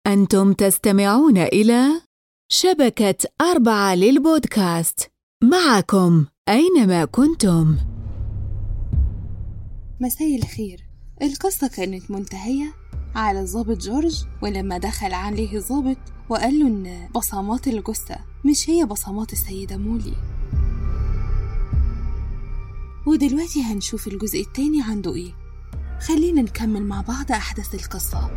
أنتم تستمعون إلى شبكة أربعة للبودكاست معكم أينما كنتم مساء الخير القصة كانت منتهية على الضابط جورج ولما دخل عليه الضابط وقال له إن بصمات الجثة مش هي بصمات السيدة مولي ودلوقتي هنشوف الجزء التاني عنده إيه خلينا نكمل مع بعض أحداث القصة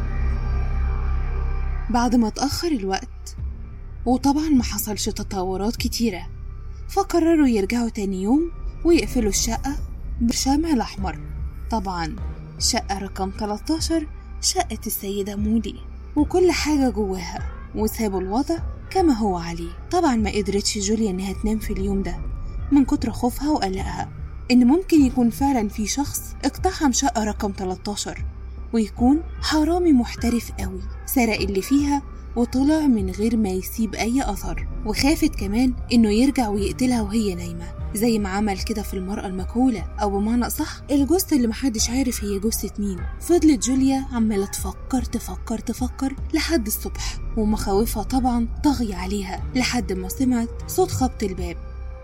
بعد ما اتأخر الوقت وطبعا ما حصلش تطورات كتيرة فقرروا يرجعوا تاني يوم ويقفلوا الشقة بالشمع الأحمر طبعا شقة رقم 13 شقة السيدة مولي وكل حاجة جواها وسابوا الوضع كما هو عليه طبعا ما قدرتش جوليا انها تنام في اليوم ده من كتر خوفها وقلقها ان ممكن يكون فعلا في شخص اقتحم شقة رقم 13 ويكون حرامي محترف قوي سرق اللي فيها وطلع من غير ما يسيب أي أثر وخافت كمان إنه يرجع ويقتلها وهي نايمة زي ما عمل كده في المرأة المجهولة أو بمعنى أصح الجثة اللي محدش عارف هي جثة مين فضلت جوليا عمالة تفكر تفكر تفكر لحد الصبح ومخاوفها طبعا طاغية عليها لحد ما سمعت صوت خبط الباب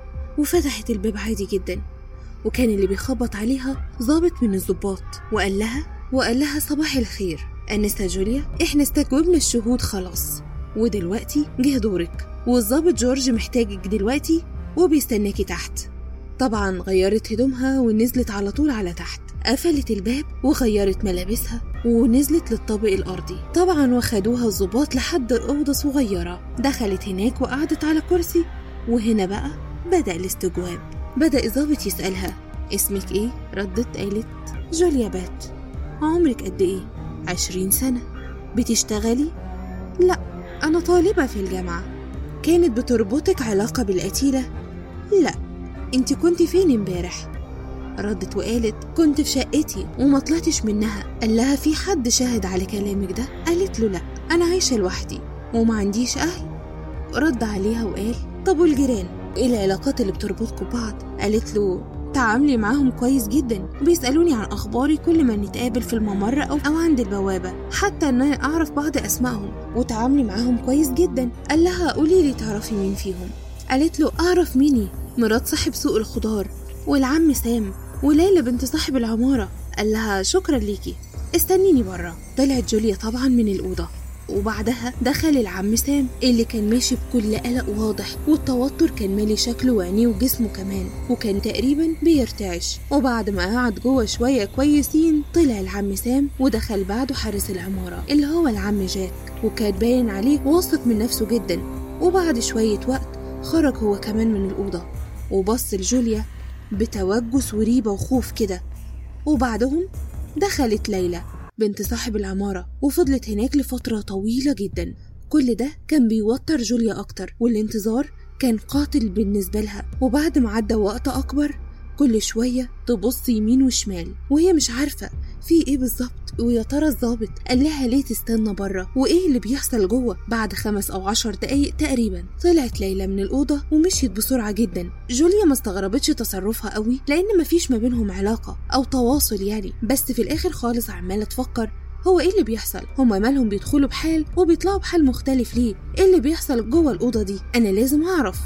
وفتحت الباب عادي جدا وكان اللي بيخبط عليها ضابط من الضباط وقال لها وقال لها صباح الخير أنسة جوليا إحنا استجوبنا الشهود خلاص ودلوقتي جه دورك والظابط جورج محتاجك دلوقتي وبيستناكي تحت طبعا غيرت هدومها ونزلت على طول على تحت قفلت الباب وغيرت ملابسها ونزلت للطابق الأرضي طبعا وخدوها الظباط لحد أوضة صغيرة دخلت هناك وقعدت على كرسي وهنا بقى بدأ الاستجواب بدأ الظابط يسألها اسمك ايه؟ ردت قالت جوليا بات عمرك قد ايه؟ عشرين سنة بتشتغلي؟ لا أنا طالبة في الجامعة كانت بتربطك علاقة بالقتيلة؟ لا انت كنت فين امبارح؟ ردت وقالت كنت في شقتي وما طلعتش منها قال لها في حد شاهد على كلامك ده؟ قالت له لا أنا عايشة لوحدي وما عنديش أهل رد عليها وقال طب والجيران ايه العلاقات اللي بتربطكم ببعض قالت له تعاملي معاهم كويس جدا وبيسألوني عن أخباري كل ما نتقابل في الممر أو, أو عند البوابة حتى إن أنا أعرف بعض أسمائهم وتعاملي معاهم كويس جدا قال لها قولي لي تعرفي مين فيهم قالت له أعرف ميني مرات صاحب سوق الخضار والعم سام وليلى بنت صاحب العمارة قال لها شكرا ليكي استنيني برا طلعت جوليا طبعا من الأوضة وبعدها دخل العم سام اللي كان ماشي بكل قلق واضح والتوتر كان مالي شكله وعينيه وجسمه كمان وكان تقريبا بيرتعش وبعد ما قعد جوه شوية كويسين طلع العم سام ودخل بعده حارس العمارة اللي هو العم جاك وكان باين عليه واثق من نفسه جدا وبعد شوية وقت خرج هو كمان من الأوضة وبص لجوليا بتوجس وريبة وخوف كده وبعدهم دخلت ليلى بنت صاحب العمارة وفضلت هناك لفترة طويلة جدا كل ده كان بيوتر جوليا أكتر والانتظار كان قاتل بالنسبة لها وبعد ما عدى وقت أكبر كل شوية تبص يمين وشمال وهي مش عارفة في ايه بالظبط ويا ترى الظابط قال لها ليه تستنى بره وايه اللي بيحصل جوه بعد خمس او عشر دقايق تقريبا طلعت ليلى من الاوضه ومشيت بسرعه جدا جوليا ما استغربتش تصرفها قوي لان مفيش ما بينهم علاقه او تواصل يعني بس في الاخر خالص عماله تفكر هو ايه اللي بيحصل هما مالهم بيدخلوا بحال وبيطلعوا بحال مختلف ليه ايه اللي بيحصل جوه الاوضه دي انا لازم اعرف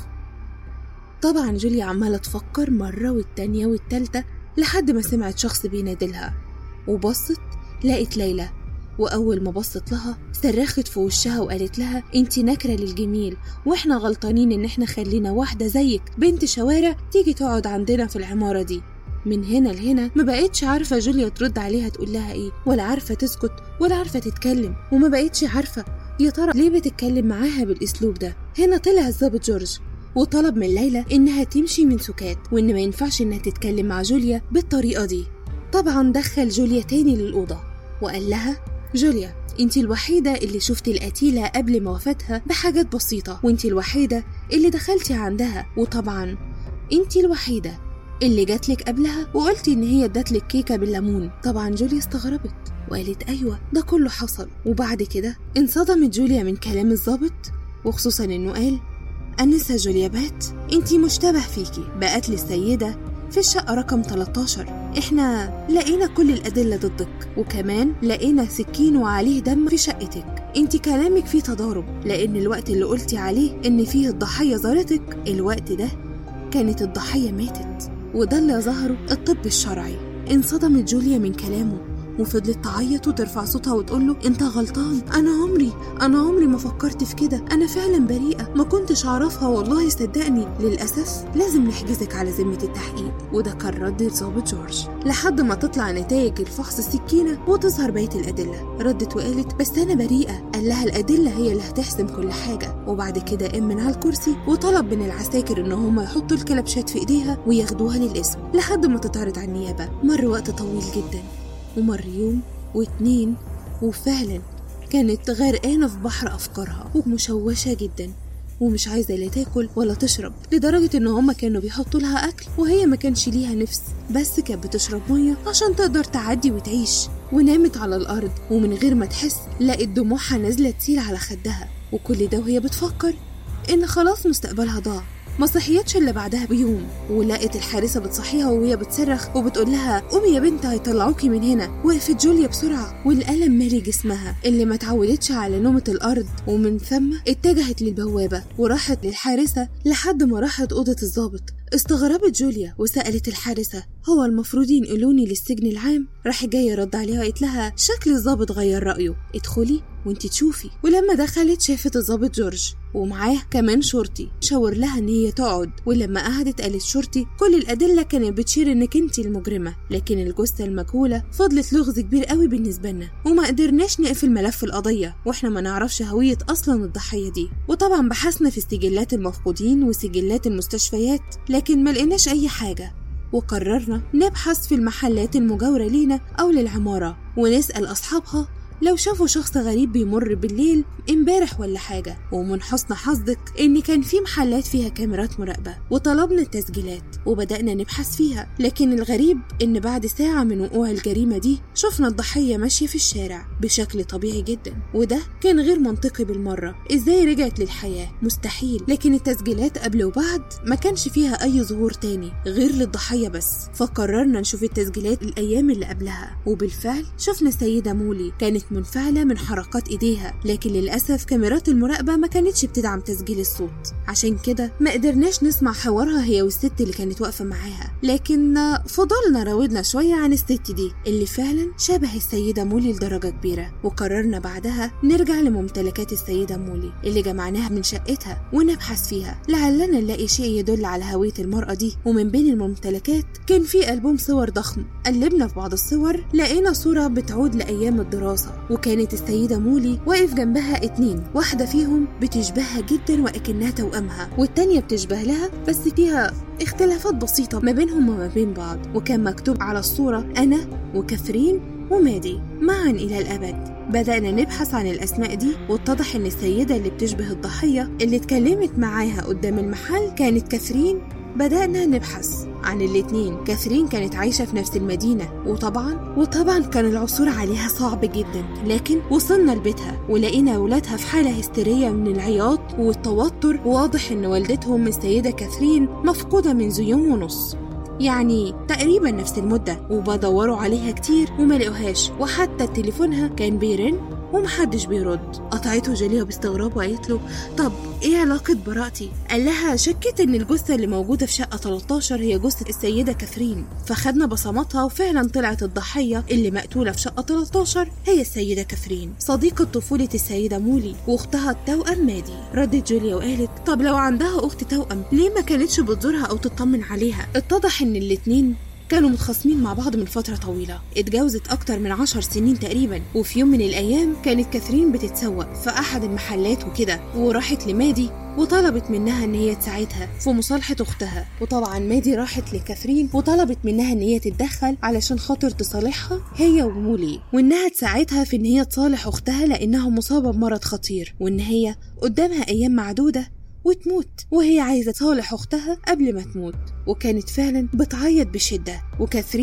طبعا جوليا عماله تفكر مره والتانيه والتالته لحد ما سمعت شخص بينادلها وبصت لقت ليلى وأول ما بصت لها صرخت في وشها وقالت لها انت نكرة للجميل واحنا غلطانين ان احنا خلينا واحدة زيك بنت شوارع تيجي تقعد عندنا في العمارة دي من هنا لهنا ما بقتش عارفة جوليا ترد عليها تقول لها ايه ولا عارفة تسكت ولا عارفة تتكلم وما بقتش عارفة يا ترى ليه بتتكلم معاها بالاسلوب ده هنا طلع الظابط جورج وطلب من ليلى انها تمشي من سكات وان ما ينفعش انها تتكلم مع جوليا بالطريقة دي طبعا دخل جوليا تاني للأوضة وقال لها جوليا انت الوحيدة اللي شفتي القتيلة قبل ما وفاتها بحاجات بسيطة وانت الوحيدة اللي دخلتي عندها وطبعا انت الوحيدة اللي جاتلك قبلها وقلتي ان هي ادتلك كيكة بالليمون طبعا جوليا استغربت وقالت ايوه ده كله حصل وبعد كده انصدمت جوليا من كلام الظابط وخصوصا انه قال أنسة جوليا بات انتي مشتبه فيكي بقتل السيدة في الشقة رقم 13 احنا لقينا كل الأدلة ضدك وكمان لقينا سكين وعليه دم في شقتك انت كلامك فيه تضارب لان الوقت اللي قلتي عليه ان فيه الضحيه زارتك الوقت ده كانت الضحيه ماتت وده اللي ظهره الطب الشرعي انصدمت جوليا من كلامه وفضلت تعيط وترفع صوتها وتقول له انت غلطان انا عمري انا عمري ما فكرت في كده انا فعلا بريئه ما كنتش اعرفها والله صدقني للاسف لازم نحجزك على ذمه التحقيق وده كان رد ضابط جورج لحد ما تطلع نتائج الفحص السكينه وتظهر بقيه الادله ردت وقالت بس انا بريئه قال لها الادله هي اللي هتحسم كل حاجه وبعد كده قام من على الكرسي وطلب من العساكر ان هم يحطوا الكلبشات في ايديها وياخدوها للاسم لحد ما تتعرض على النيابه مر وقت طويل جدا ومر يوم واتنين وفعلا كانت غرقانة في بحر أفكارها ومشوشة جدا ومش عايزة لا تاكل ولا تشرب لدرجة إن هما كانوا بيحطوا لها أكل وهي ما كانش ليها نفس بس كانت بتشرب مية عشان تقدر تعدي وتعيش ونامت على الأرض ومن غير ما تحس لقت دموعها نازلة تسيل على خدها وكل ده وهي بتفكر إن خلاص مستقبلها ضاع ما صحيتش الا بعدها بيوم ولقت الحارسه بتصحيها وهي بتصرخ وبتقول لها قومي يا بنت هيطلعوكي من هنا وقفت جوليا بسرعه والالم مالي جسمها اللي ما اتعودتش على نومه الارض ومن ثم اتجهت للبوابه وراحت للحارسه لحد ما راحت اوضه الضابط استغربت جوليا وسالت الحارسه هو المفروض ينقلوني للسجن العام راح جايه رد عليها وقالت لها شكل الضابط غير رايه ادخلي وانت تشوفي ولما دخلت شافت الضابط جورج ومعاه كمان شرطي شاور لها ان هي تقعد ولما قعدت قالت شرطي كل الادله كانت بتشير انك انت المجرمه لكن الجثه المجهوله فضلت لغز كبير قوي بالنسبه لنا وما قدرناش نقفل ملف القضيه واحنا ما نعرفش هويه اصلا الضحيه دي وطبعا بحثنا في سجلات المفقودين وسجلات المستشفيات لكن ما لقيناش اي حاجه وقررنا نبحث في المحلات المجاورة لينا أو للعمارة ونسأل أصحابها لو شافوا شخص غريب بيمر بالليل امبارح ولا حاجة ومن حسن حظك إن كان في محلات فيها كاميرات مراقبة وطلبنا التسجيلات وبدأنا نبحث فيها لكن الغريب إن بعد ساعة من وقوع الجريمة دي شفنا الضحية ماشية في الشارع بشكل طبيعي جدا وده كان غير منطقي بالمرة إزاي رجعت للحياة مستحيل لكن التسجيلات قبل وبعد ما كانش فيها أي ظهور تاني غير للضحية بس فقررنا نشوف التسجيلات الأيام اللي قبلها وبالفعل شفنا السيدة مولي كانت منفعلة من حركات إيديها لكن للأسف كاميرات المراقبة ما كانتش بتدعم تسجيل الصوت عشان كده ما قدرناش نسمع حوارها هي والست اللي كانت واقفة معاها لكن فضلنا راودنا شوية عن الست دي اللي فعلا شبه السيدة مولي لدرجة كبيرة وقررنا بعدها نرجع لممتلكات السيدة مولي اللي جمعناها من شقتها ونبحث فيها لعلنا نلاقي شيء يدل على هوية المرأة دي ومن بين الممتلكات كان في ألبوم صور ضخم قلبنا في بعض الصور لقينا صورة بتعود لأيام الدراسة وكانت السيدة مولي واقف جنبها اتنين واحدة فيهم بتشبهها جدا وأكنها توأمها والتانية بتشبه لها بس فيها اختلافات بسيطة ما بينهم وما بين بعض وكان مكتوب على الصورة أنا وكافرين ومادي معا إلى الأبد بدأنا نبحث عن الأسماء دي واتضح إن السيدة اللي بتشبه الضحية اللي اتكلمت معاها قدام المحل كانت كافرين بدأنا نبحث عن الاتنين كاثرين كانت عايشة في نفس المدينة وطبعا وطبعا كان العثور عليها صعب جدا لكن وصلنا لبيتها ولقينا ولادها في حالة هستيرية من العياط والتوتر واضح ان والدتهم السيدة كاثرين مفقودة منذ يوم ونص يعني تقريبا نفس المدة وبدوروا عليها كتير وما لقوهاش وحتى تليفونها كان بيرن ومحدش بيرد قطعته جوليا باستغراب وقالت له طب ايه علاقة براءتي؟ قال لها شكت ان الجثة اللي موجودة في شقة 13 هي جثة السيدة كاثرين فخدنا بصماتها وفعلا طلعت الضحية اللي مقتولة في شقة 13 هي السيدة كاثرين صديقة طفولة السيدة مولي واختها التوأم مادي ردت جوليا وقالت طب لو عندها اخت توأم ليه ما كانتش بتزورها او تطمن عليها اتضح ان الاتنين كانوا متخاصمين مع بعض من فترة طويلة اتجوزت أكتر من عشر سنين تقريبا وفي يوم من الأيام كانت كاثرين بتتسوق في أحد المحلات وكده وراحت لمادي وطلبت منها ان هي تساعدها في مصالحة اختها وطبعا مادي راحت لكاثرين وطلبت منها ان هي تتدخل علشان خاطر تصالحها هي ومولي وانها تساعدها في ان هي تصالح اختها لانها مصابة بمرض خطير وان هي قدامها ايام معدودة وتموت وهي عايزة تصالح أختها قبل ما تموت وكانت فعلا بتعيط بشدة وكاثرين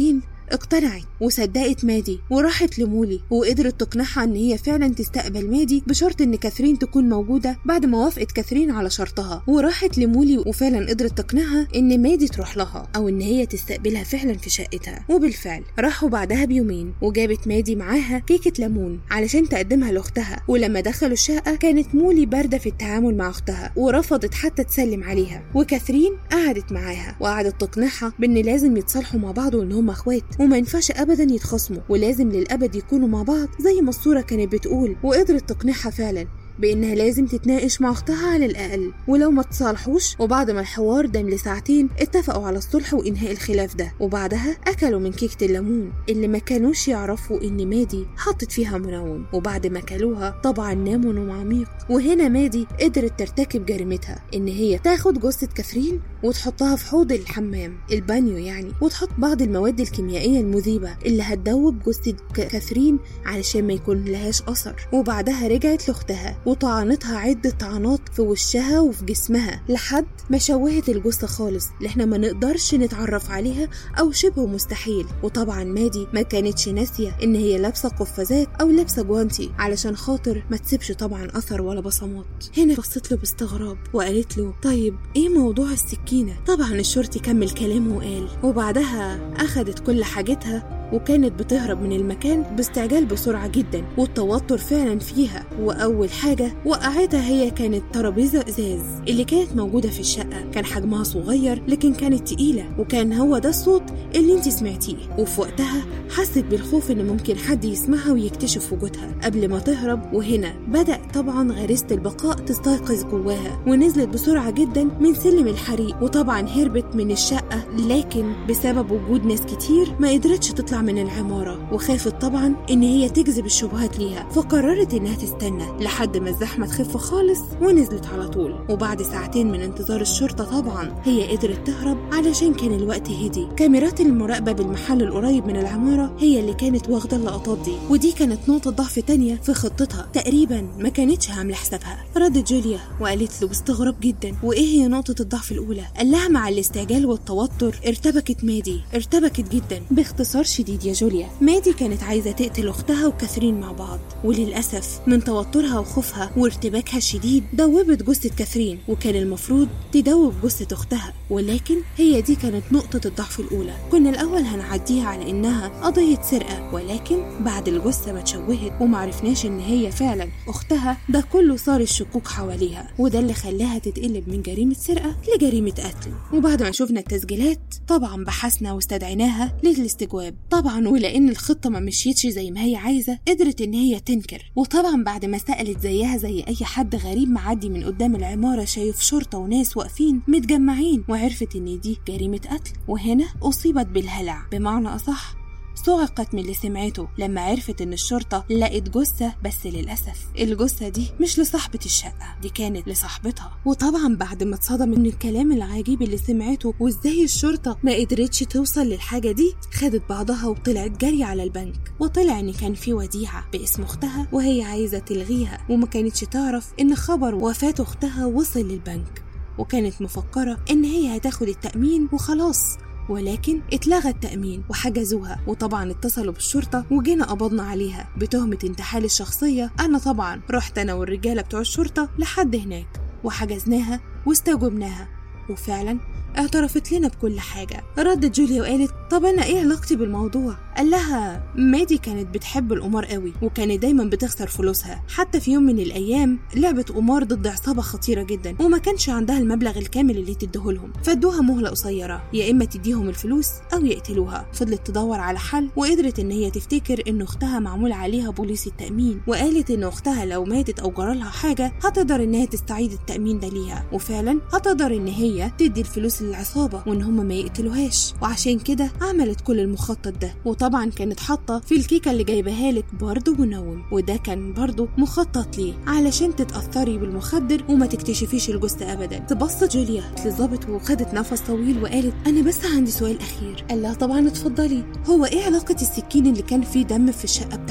اقتنعت وصدقت مادي وراحت لمولي وقدرت تقنعها ان هي فعلا تستقبل مادي بشرط ان كاثرين تكون موجودة بعد ما وافقت كاثرين على شرطها وراحت لمولي وفعلا قدرت تقنعها ان مادي تروح لها او ان هي تستقبلها فعلا في شقتها وبالفعل راحوا بعدها بيومين وجابت مادي معاها كيكة ليمون علشان تقدمها لاختها ولما دخلوا الشقة كانت مولي باردة في التعامل مع اختها ورفضت حتى تسلم عليها وكاثرين قعدت معاها وقعدت تقنعها بان لازم يتصالحوا مع بعض وان هم اخوات وما ينفعش ابدا يتخاصموا ولازم للابد يكونوا مع بعض زي ما الصورة كانت بتقول وقدرت تقنعها فعلا بإنها لازم تتناقش مع أختها على الأقل ولو ما تصالحوش وبعد ما الحوار دام لساعتين اتفقوا على الصلح وإنهاء الخلاف ده وبعدها أكلوا من كيكة الليمون اللي ما كانوش يعرفوا إن مادي حطت فيها منون وبعد ما كلوها طبعا ناموا نوم عميق وهنا مادي قدرت ترتكب جريمتها إن هي تاخد جثة كاثرين وتحطها في حوض الحمام البانيو يعني وتحط بعض المواد الكيميائية المذيبة اللي هتدوب جثة كاثرين علشان ما يكون لهاش أثر وبعدها رجعت لأختها وطعنتها عدة طعنات في وشها وفي جسمها لحد ما شوهت الجثة خالص اللي احنا ما نقدرش نتعرف عليها أو شبه مستحيل وطبعا مادي ما كانتش ناسية إن هي لابسة قفازات أو لابسة جوانتي علشان خاطر ما تسيبش طبعا أثر ولا بصمات هنا بصت له باستغراب وقالت له طيب إيه موضوع السكينة طبعا الشرطي كمل كلامه وقال وبعدها أخدت كل حاجتها وكانت بتهرب من المكان باستعجال بسرعة جدا والتوتر فعلا فيها وأول حاجة وقعتها هي كانت ترابيزة إزاز اللي كانت موجودة في الشقة كان حجمها صغير لكن كانت تقيلة وكان هو ده الصوت اللي انت سمعتيه وفي وقتها حست بالخوف ان ممكن حد يسمعها ويكتشف وجودها قبل ما تهرب وهنا بدأ طبعا غريزة البقاء تستيقظ جواها ونزلت بسرعة جدا من سلم الحريق وطبعا هربت من الشقة لكن بسبب وجود ناس كتير ما قدرتش تطلع من العمارة وخافت طبعا إن هي تجذب الشبهات ليها فقررت إنها تستنى لحد ما الزحمة تخف خالص ونزلت على طول وبعد ساعتين من انتظار الشرطة طبعا هي قدرت تهرب علشان كان الوقت هدي كاميرات المراقبة بالمحل القريب من العمارة هي اللي كانت واخدة اللقطات دي ودي كانت نقطة ضعف تانية في خطتها تقريبا ما كانتش عاملة حسابها ردت جوليا وقالت له باستغراب جدا وإيه هي نقطة الضعف الأولى قال لها مع الاستعجال والتوتر ارتبكت مادي ارتبكت جدا باختصار شديد يا جوليا مادي كانت عايزة تقتل أختها وكاثرين مع بعض وللأسف من توترها وخوفها وارتباكها الشديد دوبت جثة كاثرين وكان المفروض تدوب جثة أختها ولكن هي دي كانت نقطة الضعف الأولى كنا الأول هنعديها على إنها قضية سرقة ولكن بعد الجثة ما اتشوهت ومعرفناش إن هي فعلا أختها ده كله صار الشكوك حواليها وده اللي خلاها تتقلب من جريمة سرقة لجريمة قتل وبعد ما شفنا التسجيلات طبعا بحثنا واستدعيناها للاستجواب طبعا ولأن الخطة ما مشيتش زي ما هي عايزة قدرت إن هي تنكر وطبعا بعد ما سألت زيها زي أي حد غريب معدي من قدام العمارة شايف شرطة وناس واقفين متجمعين وعرفت إن دي جريمة قتل وهنا أصيبت بالهلع بمعنى أصح صعقت من اللي سمعته لما عرفت ان الشرطة لقت جثة بس للأسف الجثة دي مش لصاحبة الشقة دي كانت لصاحبتها وطبعا بعد ما اتصدم من الكلام العجيب اللي سمعته وازاي الشرطة ما قدرتش توصل للحاجة دي خدت بعضها وطلعت جري على البنك وطلع ان كان في وديعة باسم اختها وهي عايزة تلغيها وما كانتش تعرف ان خبر وفاة اختها وصل للبنك وكانت مفكرة ان هي هتاخد التأمين وخلاص ولكن اتلغى التأمين وحجزوها وطبعا اتصلوا بالشرطة وجينا قبضنا عليها بتهمة انتحال الشخصية أنا طبعا رحت أنا والرجالة بتوع الشرطة لحد هناك وحجزناها واستوجبناها وفعلا اعترفت لنا بكل حاجة ردت جوليا وقالت طب أنا إيه علاقتي بالموضوع قال لها مادي كانت بتحب القمار قوي وكانت دايما بتخسر فلوسها حتى في يوم من الأيام لعبت قمار ضد عصابة خطيرة جدا وما كانش عندها المبلغ الكامل اللي تديهولهم فادوها مهلة قصيرة يا إما تديهم الفلوس أو يقتلوها فضلت تدور على حل وقدرت إن هي تفتكر إن أختها معمول عليها بوليس التأمين وقالت إن أختها لو ماتت أو جرالها حاجة هتقدر إن هي تستعيد التأمين ده ليها وفعلا هتقدر إن هي تدي الفلوس للعصابة وإن هم ما يقتلوهاش وعشان كده عملت كل المخطط ده وطبعا كانت حاطة في الكيكة اللي جايباها لك برضه منوم وده كان برضه مخطط ليه علشان تتأثري بالمخدر وما تكتشفيش الجثة أبدا تبصت جوليا للظابط وخدت نفس طويل وقالت أنا بس عندي سؤال أخير قال لها طبعا اتفضلي هو إيه علاقة السكين اللي كان فيه دم في الشقة بتاعتي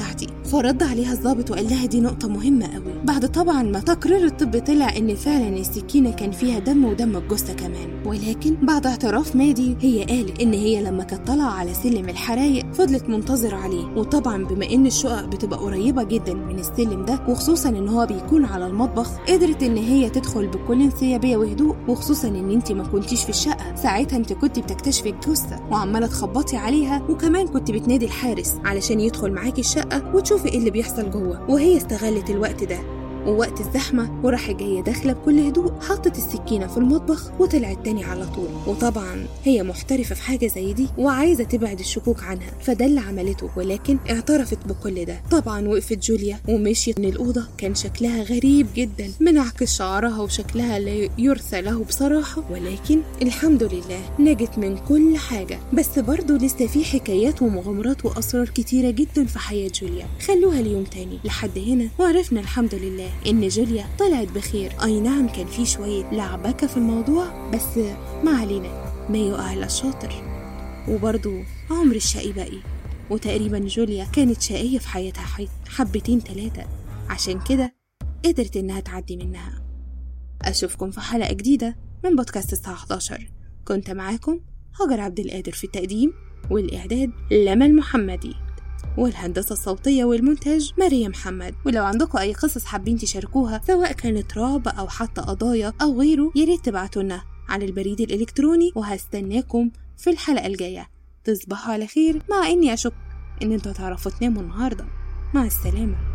فرد عليها الضابط وقال لها دي نقطة مهمة قوي بعد طبعا ما تقرير الطب طلع إن فعلا السكينة كان فيها دم ودم الجثة كمان ولكن بعد اعتراف مادي هي قالت إن هي لما كانت طالعة على سلم الحرايق فضلت منتظرة عليه وطبعا بما إن الشقق بتبقى قريبة جدا من السلم ده وخصوصا إن هو بيكون على المطبخ قدرت إن هي تدخل بكل انسيابية وهدوء وخصوصا إن أنت ما كنتيش في الشقة ساعتها أنت كنت بتكتشفي الجثة وعمالة تخبطي عليها وكمان كنت بتنادي الحارس علشان يدخل معاكي الشقة وتشوفي إيه اللي بيحصل جوه وهي استغلت الوقت ده ووقت الزحمة وراح جاية داخلة بكل هدوء حطت السكينة في المطبخ وطلعت تاني على طول وطبعا هي محترفة في حاجة زي دي وعايزة تبعد الشكوك عنها فده اللي عملته ولكن اعترفت بكل ده طبعا وقفت جوليا ومشيت من الأوضة كان شكلها غريب جدا منعكس شعرها وشكلها لا يرثى له بصراحة ولكن الحمد لله نجت من كل حاجة بس برضه لسه في حكايات ومغامرات وأسرار كتيرة جدا في حياة جوليا خلوها ليوم تاني لحد هنا وعرفنا الحمد لله إن جوليا طلعت بخير أي نعم كان في شوية لعبكة في الموضوع بس ما علينا ما يقع إلا الشاطر وبرضه عمر الشقي باقي وتقريبا جوليا كانت شقية في حياتها حبتين تلاتة عشان كده قدرت إنها تعدي منها أشوفكم في حلقة جديدة من بودكاست الساعة 11 كنت معاكم هاجر عبد القادر في التقديم والإعداد لما المحمدي والهندسة الصوتية والمونتاج مريم محمد ولو عندكم أي قصص حابين تشاركوها سواء كانت رعب أو حتى قضايا أو غيره ياريت تبعتولنا على البريد الإلكتروني وهستناكم في الحلقة الجاية تصبحوا على خير مع إني أشك إن انتوا هتعرفوا تناموا النهاردة مع السلامة